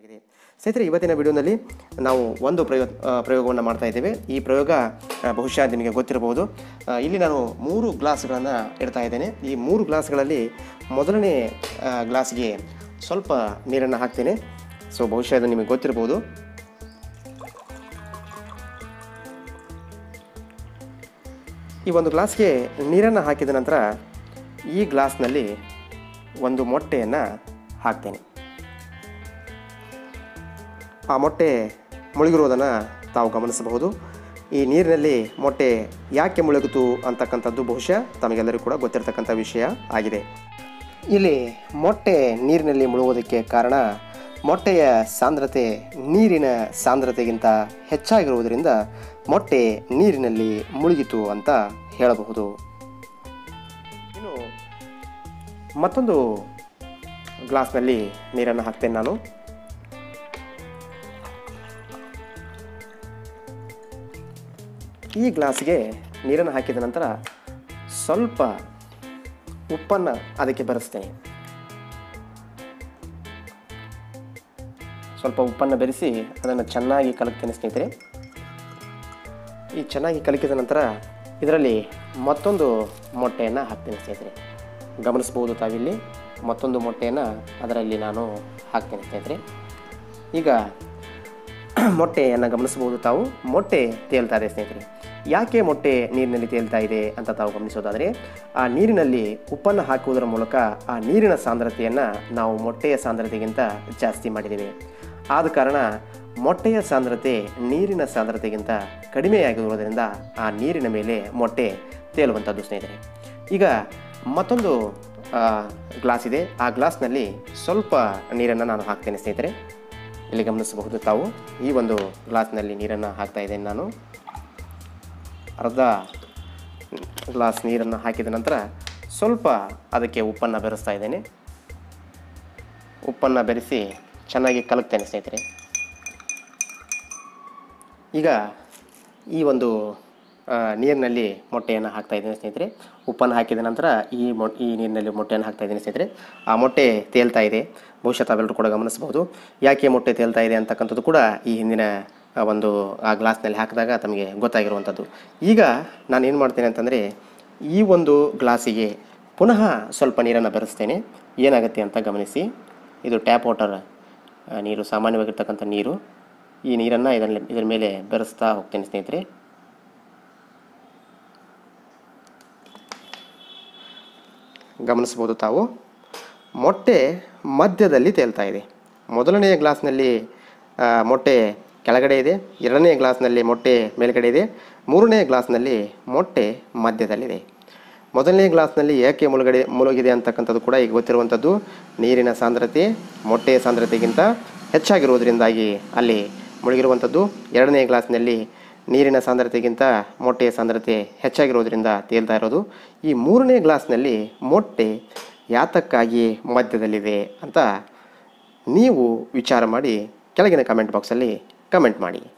ಆಗಿದೆ ಸ್ನೇಹಿತರೆ ಇವತ್ತಿನ ವಿಡಿಯೋನಲ್ಲಿ ನಾವು ಒಂದು ಪ್ರಯೋಗ ಪ್ರಯೋಗವನ್ನು ಮಾಡ್ತಾ ಇದ್ದೇವೆ ಈ ಪ್ರಯೋಗ ಆ, ಬಹುಶಃ ನಿಮಗೆ ಗೊತ್ತಿರಬಹುದು ಆ, ಇಲ್ಲಿ ನಾನು ಮೂರು ಗ್ಲಾಸ್ಗಳನ್ನು ಇಡ್ತಾ ಇದ್ದೇನೆ ಈ ಮೂರು ಗ್ಲಾಸ್ಗಳಲ್ಲಿ ಮೊದಲನೇ ಆ, ಗ್ಲಾಸ್ಗೆ ಸ್ವಲ್ಪ ನೀರನ್ನು ಹಾಕ್ತೇನೆ ಸೊ ಬಹುಶಃ ಇದು ನಿಮಗೆ ಗೊತ್ತಿರಬಹುದು ಈ ಒಂದು ಗ್ಲಾಸ್ಗೆ ನೀರನ್ನು ಹಾಕಿದ ನಂತರ ಈ ಗ್ಲಾಸ್ನಲ್ಲಿ ಒಂದು ಮೊಟ್ಟೆಯನ್ನು ಹಾಕ್ತೇನೆ ಆ ಮೊಟ್ಟೆ ಮುಳುಗಿರುವುದನ್ನು ತಾವು ಗಮನಿಸಬಹುದು ಈ ನೀರಿನಲ್ಲಿ ಮೊಟ್ಟೆ ಯಾಕೆ ಮುಳುಗಿತು ಅಂತಕ್ಕಂಥದ್ದು ಬಹುಶಃ ತಮಗೆಲ್ಲರಿಗೂ ಕೂಡ ಗೊತ್ತಿರತಕ್ಕಂಥ ವಿಷಯ ಆಗಿದೆ ಇಲ್ಲಿ ಮೊಟ್ಟೆ ನೀರಿನಲ್ಲಿ ಮುಳುಗೋದಕ್ಕೆ ಕಾರಣ ಮೊಟ್ಟೆಯ ಸಾಂದ್ರತೆ ನೀರಿನ ಸಾಂದ್ರತೆಗಿಂತ ಹೆಚ್ಚಾಗಿರುವುದರಿಂದ ಮೊಟ್ಟೆ ನೀರಿನಲ್ಲಿ ಮುಳುಗಿತು ಅಂತ ಹೇಳಬಹುದು ಇನ್ನು ಮತ್ತೊಂದು ಗ್ಲಾಸ್ನಲ್ಲಿ ನೀರನ್ನು ಹಾಕ್ತೇನೆ ನಾನು ಈ ಗ್ಲಾಸ್ಗೆ ನೀರನ್ನು ಹಾಕಿದ ನಂತರ ಸ್ವಲ್ಪ ಉಪ್ಪನ್ನು ಅದಕ್ಕೆ ಬೆರೆಸ್ತೇನೆ ಸ್ವಲ್ಪ ಉಪ್ಪನ್ನು ಬೆರೆಸಿ ಅದನ್ನು ಚೆನ್ನಾಗಿ ಕಲಕ್ತೇನೆ ಸ್ನೇಹಿತರೆ ಈ ಚೆನ್ನಾಗಿ ಕಲಕಿದ ನಂತರ ಇದರಲ್ಲಿ ಮತ್ತೊಂದು ಮೊಟ್ಟೆಯನ್ನು ಹಾಕ್ತೇನೆ ಸ್ನೇಹಿತರೆ ಗಮನಿಸ್ಬೋದು ತಾವಿಲ್ಲಿ ಮತ್ತೊಂದು ಮೊಟ್ಟೆಯನ್ನು ಅದರಲ್ಲಿ ನಾನು ಹಾಕ್ತೇನೆ ಸ್ನೇಹಿತರೆ ಈಗ ಮೊಟ್ಟೆಯನ್ನು ಗಮನಿಸಬಹುದು ತಾವು ಮೊಟ್ಟೆ ತೇಲ್ತಾ ಇದೆ ಸ್ನೇಹಿತರೆ ಯಾಕೆ ಮೊಟ್ಟೆ ನೀರಿನಲ್ಲಿ ತೇಲ್ತಾ ಇದೆ ಅಂತ ತಾವು ಗಮನಿಸೋದಾದರೆ ಆ ನೀರಿನಲ್ಲಿ ಉಪ್ಪನ್ನು ಹಾಕುವುದರ ಮೂಲಕ ಆ ನೀರಿನ ಸಾಂದ್ರತೆಯನ್ನು ನಾವು ಮೊಟ್ಟೆಯ ಸಾಂದ್ರತೆಗಿಂತ ಜಾಸ್ತಿ ಮಾಡಿದ್ದೇವೆ ಆದ ಕಾರಣ ಮೊಟ್ಟೆಯ ಸಾಂದ್ರತೆ ನೀರಿನ ಸಾಂದ್ರತೆಗಿಂತ ಕಡಿಮೆಯಾಗಿರುವುದರಿಂದ ಆ ನೀರಿನ ಮೇಲೆ ಮೊಟ್ಟೆ ತೇಲುವಂಥದ್ದು ಸ್ನೇಹಿತರೆ ಈಗ ಮತ್ತೊಂದು ಆ, ಗ್ಲಾಸ್ ಇದೆ ಆ ಗ್ಲಾಸ್ನಲ್ಲಿ ಸ್ವಲ್ಪ ನೀರನ್ನು ನಾನು ಹಾಕ್ತೇನೆ ಸ್ನೇಹಿತರೆ ಇಲ್ಲಿ ಗಮನಿಸಬಹುದು ತಾವು ಈ ಒಂದು ಗ್ಲಾಸ್ನಲ್ಲಿ ನೀರನ್ನು ಹಾಕ್ತಾ ಇದ್ದೇನೆ ನಾನು ಅರ್ಧ ಗ್ಲಾಸ್ ನೀರನ್ನು ಹಾಕಿದ ನಂತರ ಸ್ವಲ್ಪ ಅದಕ್ಕೆ ಉಪ್ಪನ್ನು ಬೆರೆಸ್ತಾ ಇದ್ದೇನೆ ಉಪ್ಪನ್ನು ಬೆರೆಸಿ ಚೆನ್ನಾಗಿ ಕಲಕ್ತೇನೆ ಸ್ನೇಹಿತರೆ ಈಗ ಈ ಒಂದು ಆ, ನೀರಿನಲ್ಲಿ ಮೊಟ್ಟೆಯನ್ನು ಹಾಕ್ತಾ ಇದ್ದೇನೆ ಸ್ನೇಹಿತರೆ ಉಪ್ಪನ್ನು ಹಾಕಿದ ನಂತರ ಈ ಮೊ ಈ ನೀರಿನಲ್ಲಿ ಮೊಟ್ಟೆಯನ್ನು ಹಾಕ್ತಾ ಇದ್ದೇನೆ ಸ್ನೇಹಿತರೆ ಆ ಮೊಟ್ಟೆ ತೇಲ್ತಾ ಇದೆ ಬಹುಶಃ ತಾವೆಲ್ಲರೂ ಕೂಡ ಗಮನಿಸಬಹುದು ಯಾಕೆ ಮೊಟ್ಟೆ ತೇಲ್ತಾ ಇದೆ ಅಂತಕ್ಕಂಥದ್ದು ಕೂಡ ಈ ಹಿಂದಿನ ಆ ಒಂದು ಆ ಗ್ಲಾಸ್ನಲ್ಲಿ ಹಾಕಿದಾಗ ತಮಗೆ ಗೊತ್ತಾಗಿರುವಂಥದ್ದು ಈಗ ನಾನು ಏನು ಮಾಡ್ತೇನೆ ಅಂತಂದರೆ ಈ ಒಂದು ಗ್ಲಾಸಿಗೆ ಪುನಃ ಸ್ವಲ್ಪ ನೀರನ್ನು ಬೆರೆಸ್ತೇನೆ ಏನಾಗುತ್ತೆ ಅಂತ ಗಮನಿಸಿ ಇದು ಟ್ಯಾಪ್ ವಾಟರ್ ಆ, ನೀರು ಸಾಮಾನ್ಯವಾಗಿರ್ತಕ್ಕಂಥ ನೀರು ಈ ನೀರನ್ನು ಇದರಲ್ಲಿ ಇದರ ಮೇಲೆ ಬೆರೆಸ್ತಾ ಹೋಗ್ತೇನೆ ಸ್ನೇಹಿತರೆ ಗಮನಿಸ್ಬೋದು ತಾವು ಮೊಟ್ಟೆ ಮಧ್ಯದಲ್ಲಿ ತೇಲ್ತಾ ಇದೆ ಮೊದಲನೆಯ ಗ್ಲಾಸ್ನಲ್ಲಿ ಆ, ಮೊಟ್ಟೆ ಕೆಳಗಡೆ ಇದೆ ಎರಡನೇ ಗ್ಲಾಸ್ನಲ್ಲಿ ಮೊಟ್ಟೆ ಮೇಲ್ಗಡೆ ಇದೆ ಮೂರನೇ ಗ್ಲಾಸ್ನಲ್ಲಿ ಮೊಟ್ಟೆ ಮಧ್ಯದಲ್ಲಿದೆ ಮೊದಲನೇ ಗ್ಲಾಸ್ನಲ್ಲಿ ಏಕೆ ಮುಳುಗಡೆ ಮುಳುಗಿದೆ ಅಂತಕ್ಕಂಥದ್ದು ಕೂಡ ಈಗ ಗೊತ್ತಿರುವಂಥದ್ದು ನೀರಿನ ಸಾಂದ್ರತೆ ಮೊಟ್ಟೆಯ ಸಾಂದ್ರತೆಗಿಂತ ಹೆಚ್ಚಾಗಿರುವುದರಿಂದಾಗಿ ಅಲ್ಲಿ ಮುಳುಗಿರುವಂಥದ್ದು ಎರಡನೇ ಗ್ಲಾಸ್ನಲ್ಲಿ ನೀರಿನ ಸಾಂದ್ರತೆಗಿಂತ ಮೊಟ್ಟೆಯ ಸಾಂದ್ರತೆ ಹೆಚ್ಚಾಗಿರೋದ್ರಿಂದ ತೇಲ್ತಾ ಇರೋದು ಈ ಮೂರನೇ ಗ್ಲಾಸ್ನಲ್ಲಿ ಮೊಟ್ಟೆ ಯಾತಕ್ಕಾಗಿ ಮಧ್ಯದಲ್ಲಿದೆ ಅಂತ ನೀವು ವಿಚಾರ ಮಾಡಿ ಕೆಳಗಿನ ಕಮೆಂಟ್ ಬಾಕ್ಸಲ್ಲಿ ಕಮೆಂಟ್ ಮಾಡಿ